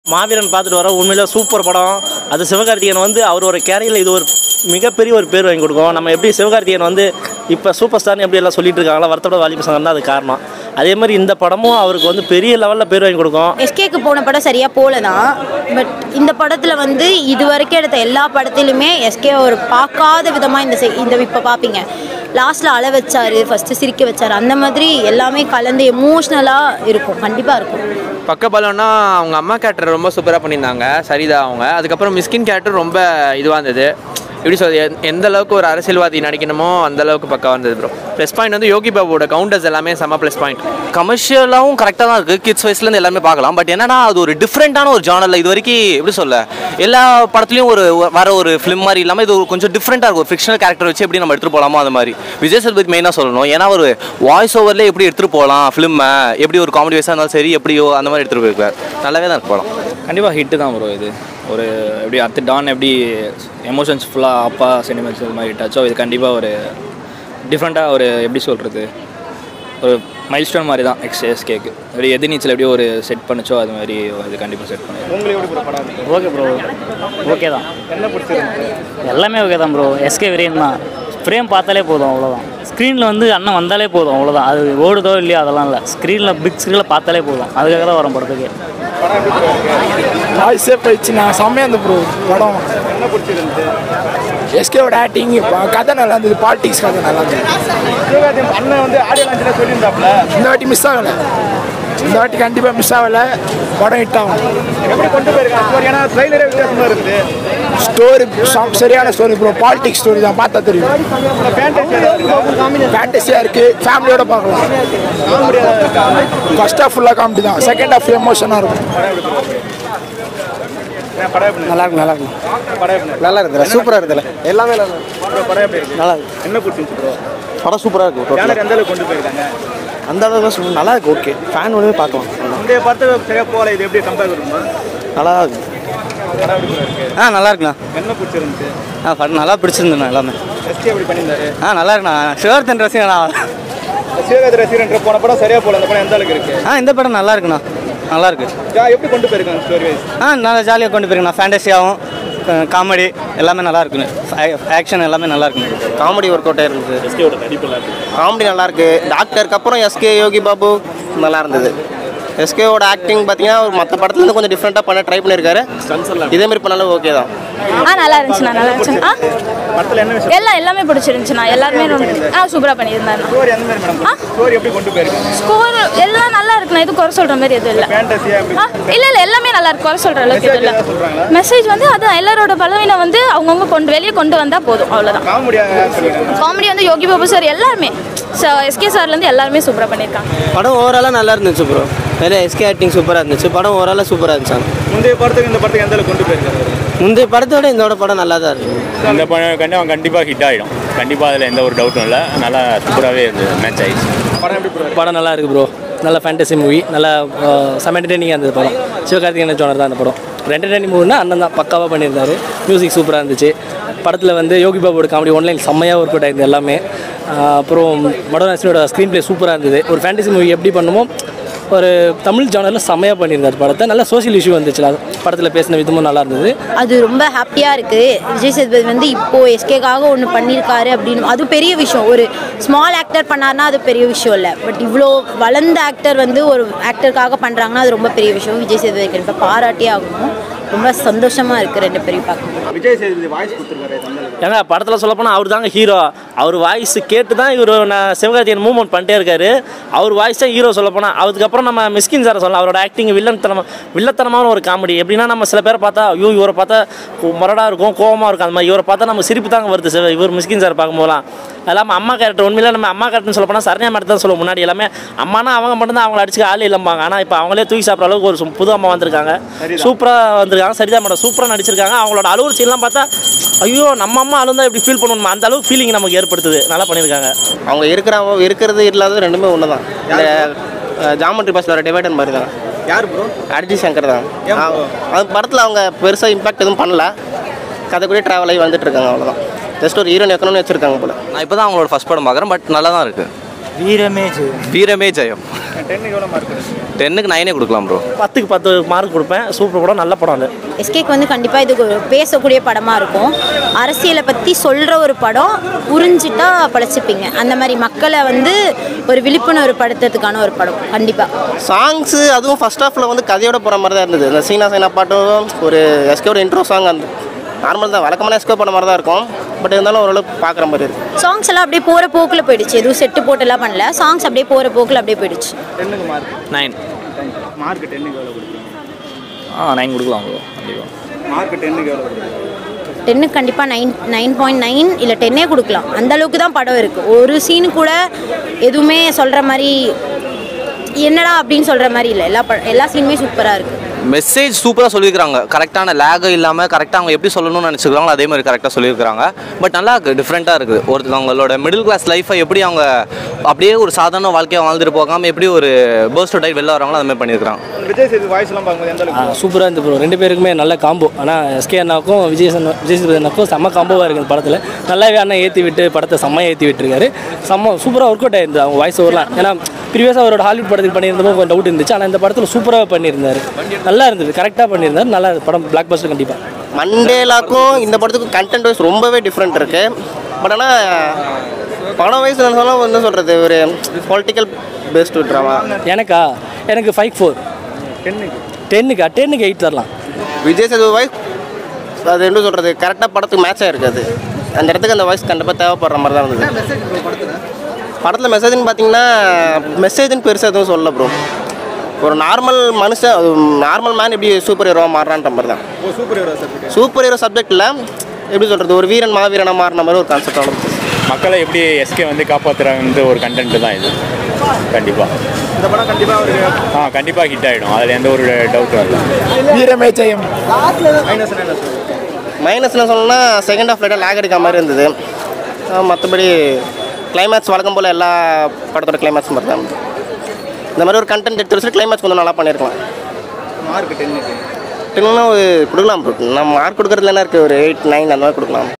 மாவீரன் பார்த்துட்டு வரோம் உண்மையிலே சூப்பர் படம் அது சிவகார்த்திகேயன் வந்து அவரோட கேரியரில் இது ஒரு மிகப்பெரிய ஒரு பேர் வாங்கி கொடுக்கும் நம்ம எப்படி சிவகார்த்திகேயன் வந்து இப்போ சூப்பர் ஸ்டார்னு எப்படி எல்லாம் சொல்லிட்டு இருக்காங்களா வருத்தப்பட வாலிப சங்கம் தான் அது காரணம் அதே மாதிரி இந்த படமும் அவருக்கு வந்து பெரிய லெவலில் பேர் வாங்கி கொடுக்கும் எஸ்கேக்கு போன படம் சரியாக போல தான் பட் இந்த படத்தில் வந்து இது வரைக்கும் எடுத்த எல்லா படத்திலுமே எஸ்கே ஒரு பார்க்காத விதமாக இந்த செ- இந்த இப்போ பார்ப்பீங்க லாஸ்ட்டில் அழ வச்சாரு ஃபஸ்ட்டு சிரிக்க வச்சாரு அந்த மாதிரி எல்லாமே கலந்து எமோஷ்னலாக இருக்கும் கண்டிப்பாக இருக்கும் பக்க பலம்னா அவங்க அம்மா கேரக்டர் ரொம்ப சூப்பராக பண்ணியிருந்தாங்க சரிதா அவங்க அதுக்கப்புறம் மிஸ்கின் கேரக்டர் ரொம்ப இதுவாக இருந்தது எப்படி சொல்றது எந்த- எந்த அளவுக்கு ஒரு அரசியல்வாதி நடிக்கணுமோ அந்த அளவுக்கு பக்கா இருந்தது ப்ரோ ப்ளஸ் பாயிண்ட் வந்து யோகி பாபுவோட கவுண்டர்ஸ் எல்லாமே செம்ம ப்ளஸ் பாயிண்ட் கமர்ஷியலாகவும் கரெக்டாக தான் இருக்குது கிட்ஸ் வயசுலேருந்து எல்லாமே பார்க்கலாம் பட் என்னன்னா அது ஒரு டிஃப்ரெண்ட்டான ஒரு ஜானரில் இது வரைக்கும் எப்படி சொல்ல எல்லா படத்துலையும் ஒரு வர ஒரு ஃபிலிம் மாதிரி இல்லாமல் இது ஒரு கொஞ்சம் டிஃப்ரெண்ட்டாக இருக்கும் ஒரு ஃபிக்ஷனல் கேரக்டர் வச்சு எப்படி நம்ம எடுத்துகிட்டு போகலாமோ அந்த மாதிரி விஜய் சேதுபதி மெயினாக சொல்லணும் ஏன்னா ஒரு வாய்ஸ் ஓவர்லேயே எப்படி எடுத்துகிட்டு போகலாம் ஃபிலிமை எப்படி ஒரு காமெடி வைஸாக இருந்தாலும் சரி எப்படியோ அந்த மாதிரி எடுத்துகிட்டு போயிருக்கார் நல்லாவே தான் இருக்கு படம் கண்டிப்பாக ஹிட்டு தான் ப்ரோ இது ஒரு எப்படி அடுத்து டான் எப்படி எமோஷன்ஸ் ஃபுல்லாக அப்பா சென்டிமெண்ட்ஸ் இது மாதிரி ஹிட்டாச்சோ இது கண்டிப்பாக ஒரு டிஃப்ரெண்ட்டாக ஒரு எப்படி சொல்கிறது ஒரு மைல்ஸ்டோன் மாதிரி தான் எக்ஸ் எஸ்கேக்கு எப்படி எதிர்நீச்சல் எப்படி ஒரு செட் பண்ணுச்சோ அது மாதிரி இது கண்டிப்பாக செட் பண்ணி ஓகே ப்ரோ ஓகே தான் எல்லாமே ஓகே தான் ப்ரோ எஸ்கே விரியன் தான் ஃப்ரேம் பார்த்தாலே போதும் அவ்வளோதான் ஸ்க்ரீனில் வந்து அண்ணன் வந்தாலே போதும் அவ்வளோதான் அது ஓடுதோ இல்லையோ அதெல்லாம் இல்லை ஸ்க்ரீனில் பிக் ஸ்க்ரீனில் பார்த்தாலே போதும் அதுக்காக தான் வரும் படத்துக்கு வாய்ஸே போயிடுச்சு நான் செம்மையாக இருந்த ப்ரோ படம் என்ன பிடிச்சிருந்து எஸ்கேவோட ஆக்டிங் கதை நல்லா இருந்தது பாலிடிக்ஸ் கதை நல்லா இருந்தது அண்ணன் வந்து ஆடியோ லான்ச்சில் சொல்லியிருந்தாப்ல இந்த வாட்டி மிஸ் ஆகலை இந்த வாட்டி கண்டிப்பாக மிஸ் ஆகலை படம் ஹிட் ஆகும் எப்படி கொண்டு போயிருக்காங்க ஸ்டோரி ஏன்னா ட்ரைலரே வித்தியாசமா இருக்குது ஸ்டோரி சரியான ஸ்டோரி ப்ரோ பாலிடிக்ஸ் ஸ்டோரி தான் பார்த்தா தெரியும் ஃபேண்டஸியாக இருக்குது ஃபேமிலியோட பார்க்கலாம் ஃபர்ஸ்ட் ஹாஃப் ஃபுல்லாக காமெடி தான் செகண்ட் ஹாஃப் எமோஷனாக இருக்கும் நல்லா இருக்கும் நல்லா இருக்கும் நல்லா இருக்குதுல சூப்பராக இருக்குதுல எல்லாமே நல்லா படம் எப்படி இருக்கு நல்லா இருக்கு என்ன பிடிச்சிருந்துச்சு ப்ரோ படம் சூப்பராக இருக்கு சேனல் எந்த அளவுக்கு கொண்டு போயிருக்காங்க அந்த அளவுக்கு சூ- நல்லா இருக்கு ஓகே ஃபேன் ஒன்றுமே பார்க்கலாம் இந்த படத்துக்கு சரியா போகல இது எப்படி கம்பேர் பண்ணுமா நல்லா இருக்கு படம் எப்படி bro இருக்கு ஆ நல்லா இருக்குண்ணா என்ன பிடிச்சிருந்துச்சு ஆ படம் நல்லா பிடிச்சிருந்துண்ணா எல்லாமே எஸ்கே எப்படி பண்ணியிருந்தாரு ஆ நல்லா இருக்குண்ணா சிவர்த்தன் ரசிகண்ணா சிவகாதி ரசிகர் போன படம் சரியா போகல அந்த படம் எந்த அளவுக்கு இருக்கு ஆ இந்த படம் நல்லா இருக்குண்ணா நல்லா இருக்கு ஜா- எப்படி கொண்டு போயிருக்காங்க ஸ்டோரி வைஸ் ஆ நல்லா ஜாலியாக கொண்டு போயிருக்கேண்ணா ஃபேண்டஸியாகவும் காமெடி எல்லாமே நல்லா இருக்குண்ணு ஆக்ஷன் எல்லாமே நல்லா இருக்குண்ணு காமெடி ஒர்க் அவுட் ஆயிருந்தது காமெடி நல்லா இருக்கு டாக்டருக்கு அப்புறம் எஸ்கே யோகி பாபு நல்லா இருந்தது எஸ்கேவோட ஆக்டிங் பார்த்தீங்கன்னா ஒரு மற்ற படத்துல இருந்து கொஞ்சம் டிஃப்ரெண்ட்டாக பண்ண ட்ரை பண்ணியிருக்காரு இதே மாதிரி பண்ணாலும் ஓகே தான் ஆ நல்லா இருந்துச்சுண்ணா நல்லா இருந்துச்சு ஆ படத்தில் என்ன விஷயம் எல்லாம் எல்லாமே பிடிச்சிருந்துச்சுண்ணா எல்லாருமே ரொம்ப ஆ சூப்பராக பண்ணியிருந்தாருண்ணா ஸ்டோரி எந்த மாதிரி மேடம் ஸ்டோரி எப்படி கொண்டு போயிருக்காங்க ஸ்கோர் எல்லாம் நல்லா இருக்குண்ணா எதுவும் குறை சொல்கிற மாதிரி எதுவும் இல்லை ஃபேண்டஸியா எப்படி ஆ இல்லை இல்லை எல்லாமே நல்லா இருக்கு குறை சொல்கிற அளவுக்கு எதுவும் இல்லை சொல்றாங்களா மெசேஜ் வந்து அதான் எல்லாரோட பலவீனம் வந்து அவங்கவுங்க கொண்டு வெளியே கொண்டு வந்தால் போதும் அவ்வளோதான் காமெடியாக சொல்லியிருக்காங்க காமெடி வந்து யோகி பாபு சார் எல்லாருமே எஸ்கே சார்லேருந்து எல்லாருமே சூப்பராக பண்ணியிருக்காங்க படம் ஓவராலாக நல்லா இருந்துச்சு ப்ரோ வேறு எஸ்கே ஆக்டிங் சூப்பராக இருந்துச்சு படம் ஓவராலாக சூப்பராக இருந்துச்சு முந்தைய படத்துக்கு இந்த படத்துக்கு எந்த அளவுக்கு கொண்டு போயிருக்காரு முந்தைய படத்தோட இதோட படம் நல்லா தான் இருக்கு இந்த படம் கண்டிப்பாக கண்டிப்பாக ஹிட் ஆகிடும் கண்டிப்பாக அதில் எந்த ஒரு டவுட்டும் இல்லை நல்லா சூப்பராகவே இருந்தது மேட்ச் ஆயிடுச்சு படம் எப்படி bro படம் நல்லா இருக்கு ப்ரோ நல்ல ஃபேண்டசி மூவி நல்லா செம என்டர்டெய்னிங்காக இருந்தது படம் சிவகார்த்திகேயன் ஜோனர் தான் அந்த படம் ஒரு என்டர்டெய்னிங் மூவினா அண்ணன் தான் பக்காவாக பண்ணியிருந்தாரு மியூசிக் சூப்பராக இருந்துச்சு படத்தில் வந்து யோகி பாபுவோட காமெடி ஒன்லைன் செம்மையாக ஒர்க் அவுட் ஆயிருந்தது எல்லாமே ஆஹ் அப்புறம் மடோனாசினோட ஸ்க்ரீன் ப்ளே சூப்பராக இருந்தது ஒரு ஃபேண்டசி மூவி எப்படி பண்ணுமோ ஒரு தமிழ் ஜானரில் செம்மையாக பண்ணியிருந்தார் படத்தை நல்ல சோஷியல் இஷ்யூ வந்துச்சு அது படத்தில் பேசின விதமும் நல்லா இருந்தது அது ரொம்ப ஹாப்பியாக இருக்குது விஜய் சேதுபதி வந்து இப்போது எஸ்கேக்காக ஒன்று பண்ணியிருக்காரு அப்படின்னு அது பெரிய விஷயம் ஒரு ஸ்மால் ஆக்டர் பண்ணார்னா அது பெரிய விஷயம் இல்லை பட் இவ்வளோ வளர்ந்த ஆக்டர் வந்து ஒரு ஆக்டருக்காக பண்ணுறாங்கன்னா அது ரொம்ப பெரிய விஷயம் விஜய் சேதுபதி கண்டிப்பாக பாராட்டியே ஆகணும் ரொம்ப சந்தோஷமாக இருக்குது ரெண்டு பேரையும் பார்க்கும்போது விஜய் சேதுபதி வாய்ஸ் கொடுத்துருக்காரு தமிழில் ஏங்க படத்தில் சொல்லப்போனால் அவர் தாங்க ஹீரோ அவர் வாய்ஸ் கேட்டு தான் இவர் நான் சிவகார்த்திகேயன் மூவ்மெண்ட் பண்ணிட்டே இருக்காரு அவர் வாய்ஸ் தான் ஹீரோ சொல்லப்போனால் அதுக்கப்புறம் நம்ம மிஸ்கின் சாரை சொல்லலாம் அவரோட ஆக்டிங் வில்லத்தனமா வில்லத்தனமான ஒரு காமெடி எப்படின்னா நம்ம சில பேரை பார்த்தா ஐயோ இவரை பார்த்தா முரடாக இருக்கும் கோவமாக இருக்கும் அந்த மாதிரி இவரை பார்த்தா நம்ம சிரிப்பு தாங்க வருது சிவ- இவர் மிஸ்கின் சார் பார்க்கும்போதெல்லாம் அது இல்லாமல் அம்மா கேரக்டர் உண்மையில நம்ம அம்மா கேரக்டர்னு சொல்ல போனால் சரண்யா மேடம் தான் சொல்லுவோம் முன்னாடி எல்லாமே அம்மானா அவங்க மட்டும்தான் அவங்கள அடிச்சுக்க ஆள் இல்லம்பாங்க ஆனால் இப்போ அவங்களே தூக்கி சாப்பிட்ற அளவுக்கு ஒரு சு- புது அம்மா வந்திருக்காங்க சூப்பராக வந்திருக்காங்க சரிதா மேடம் சூப்பராக நடிச்சிருக்காங்க அவங்களோட அலுவல் சீன்லாம் பார்த்தா ஐயோ நம்ம அம்மா அழுந்தா இப்படி ஃபீல் பண்ணணுமா அந்த அளவுக்கு ஃபீலிங் நமக்கு ஏற்படுத்துது நல்லா பண்ணியிருக்காங்க அவங்க இருக்கிறவங்க இருக்கிறது இல்லாதது ரெண்டுமே ஒன்று தான் இந்த ஜாமெட்ரி பாஸில் வர டிவைடன் மாதிரி தான் யார் ப்ரோ அரிஜித் சங்கர் தான் அது படத்தில் அவங்க பெருசாக இம்பாக்ட் எதுவும் பண்ணல கதை கூட ட்ராவல் ஆகி வந்துட்டு இருக்காங்க அவ்வளோதான் ஜஸ்ட் ஒரு ஹீரோன் வைக்கணும்னு வச்சுருக்காங்க போல நான் இப்போ தான் அவங்களோட ஃபஸ்ட் படம் பார்க்குறேன் பட் நல்லா தான் இருக்குது வீரமே வீரமே ஜெயம் டென்னுக்கு எவ்வளோ மார்க் டென்னுக்கு நைனே கொடுக்கலாம் ப்ரோ பத்துக்கு பத்து மார்க் கொடுப்பேன் சூப்பர் படம் நல்ல படம் அது எஸ்கேக்கு வந்து கண்டிப்பாக இது ஒரு பேசக்கூடிய படமாக இருக்கும் அரசியலை பற்றி சொல்கிற ஒரு படம் புரிஞ்சிட்டா படைச்சிப்பீங்க அந்த மாதிரி மக்களை வந்து ஒரு விழிப்புணர்வு படுத்துறதுக்கான ஒரு படம் கண்டிப்பாக சாங்ஸு அதுவும் ஃபர்ஸ்ட் ஹாஃபில் வந்து கதையோட போகிற மாதிரி தான் இருந்தது இந்த சீனா சீனா பாட்டும் ஒரு எஸ்கேவோட இன்ட்ரோ சாங் அந்த நார்மல் தான் வழக்கமான எஸ்கே பண்ண மாதிரி தான் இருக்கும் பட் இருந்தாலும் ஓரளவுக்கு பார்க்குற மாதிரி இருக்கு சாங்ஸ் எல்லாம் அப்படியே போகிற போக்கில் போயிடுச்சு எதுவும் செட்டு போட்டுலாம் பண்ணல சாங்ஸ் அப்படியே போகிற போக்கில் அப்படியே போயிடுச்சு டென்னுக்கு மார்க் நைன் மார்க் டென்னுக்கு எவ்வளோ கொடுப்பீங்க ஆ நைன் கொடுக்கலாம் ப்ரோ கண்டிப்பாக மார்க் டென்னுக்கு எவ்வளோ கொடுப்பீங்க டென்னுக்கு கண்டிப்பாக நைன் நைன் பாயிண்ட் நைன் இல்லை டென்னே கொடுக்கலாம் அந்த அளவுக்கு தான் படம் இருக்குது ஒரு சீனு கூட எதுவுமே சொல்கிற மாதிரி என்னடா அப்படின்னு சொல்கிற மாதிரி இல்லை எல்லா ப எல்லா சீனுமே சூப்பராக இருக்குது மெசேஜ் சூப்பராக சொல்லியிருக்காங்க கரெக்டான லேக் இல்லாமல் கரெக்டாக அவங்க எப்படி சொல்லணும்னு நினச்சிக்கிறாங்களோ அதே மாதிரி கரெக்டாக சொல்லியிருக்காங்க பட் நல்லா இருக்குது டிஃப்ரெண்ட்டாக இருக்குது ஒருத்தவங்களோட மிடில் கிளாஸ் லைஃப்பை எப்படி அவங்க அப்படியே ஒரு சாதாரண வாழ்க்கையை வாழ்ந்துட்டு போகாமல் எப்படி ஒரு பேர்ஸ்ட் டைட் வெளில வராங்களோ அது மாதிரி பண்ணியிருக்காங்க விஜய் சேது வாய்ஸ்லாம் பார்க்கும்போது எந்த அளவுக்கு சூப்பராக இருந்து ப்ரோ ரெண்டு பேருக்குமே நல்ல காம்போ ஆனால் எஸ்கே அண்ணாவுக்கும் விஜய் சன் விஜய் சேதுபதி அண்ணாவுக்கும் செம்ம காம்போவாக இருக்குது இந்த படத்தில் நல்லாவே அண்ணன் ஏற்றி விட்டு படத்தை செம்மையாக ஏற்றி விட்டுருக்காரு செம்ம சூப்பராக ஒர்க் அவுட் ஆயிருந்தது அவங்க வாய்ஸ் ஓவர்லாம் ஏன்னா ப்ரீவியஸாக அவரோட ஹாலிவுட் படத்துக்கு பண்ணியிருந்தப்போ கொஞ்சம் டவுட் இருந்துச்சு ஆனால் இந்த படத்தில் சூப்பராக பண்ணியிருந்தாரு நல்லா இருந்தது கரெக்டாக பண்ணியிருந்தாரு நல்லா இருந்தது. படம் பிளாக் பஸ்டர் கண்டிப்பாக மண்டேலாக்கும் இந்த படத்துக்கும் கண்டென்ட் வைஸ் ரொம்பவே டிஃப்ரெண்ட் இருக்கு பட் ஆனால் படம் வைஸ் சொன்னால் என்ன சொல்கிறது ஒரு பொலிட்டிக்கல் பேஸ்டு ட்ராமா எனக்கா எனக்கு ஃபைவ் ஃபோர் டென்னுக்கு டென்னுக்கா டென்னுக்கு எயிட் தரலாம் விஜய் சேது வாய்ஸ் அது என்ன சொல்கிறது கரெக்டாக படத்துக்கு மேட்ச் ஆகிருக்காது அந்த இடத்துக்கு அந்த வாய்ஸ் கண்டிப்பாக தேவைப்படுற மாதிரி தான் இருந்தது படத்தில் மெசேஜ்னு பார்த்தீங்கன்னா மெசேஜ்னு பெருசாக எதுவும் சொல்ல ப்ரோ ஒரு நார்மல் மனுஷன் நார்மல் மேன் எப்படி சூப்பர் ஹீரோவாக மாறுறான்ற மாதிரி தான் ஓ super hero subject super hero சப்ஜெக்டில் எப்படி சொல்கிறது ஒரு வீரன் மாவீரனாக மாறின மாதிரி ஒரு கான்செப்ட் அவ்வளோ மக்களை எப்படி எஸ்கே வந்து காப்பாற்றுறாங்கன்ற ஒரு கண்டென்ட் தான் இது கண்டிப்பாக இந்த படம் கண்டிப்பாக அவருக்கு ஆ கண்டிப்பாக ஹிட் ஆகிடும் அதில் எந்த ஒரு டவுட்டும் இல்லை வீரமே ஜெயம் மைனஸ் என்ன சொல்லுங்கள் மைனஸ்னு சொல்லணும்னா செகண்ட் ஹாஃப் லைட்டாக லேக் அடிக்காம மாதிரி இருந்தது மற்றபடி கிளைமேக்ஸ் வழக்கம் போல் எல்லா படத்தோட கிளைமேக்ஸ் மாதிரி தான் இருந்தது. இந்த மாதிரி ஒரு கண்டென்ட் எடுத்து வச்சுட்டு கிளைமேக்ஸ் கொஞ்சம் நல்லா பண்ணியிருக்கலாம் மார்க் டென்னுக்கு டென்னா ஒரு கொடுக்கலாம் bro. நம்ம மார்க் கொடுக்குறதுல என்ன இருக்குது ஒரு எயிட் நைன் அந்த மாதிரி கொடுக்கலாம்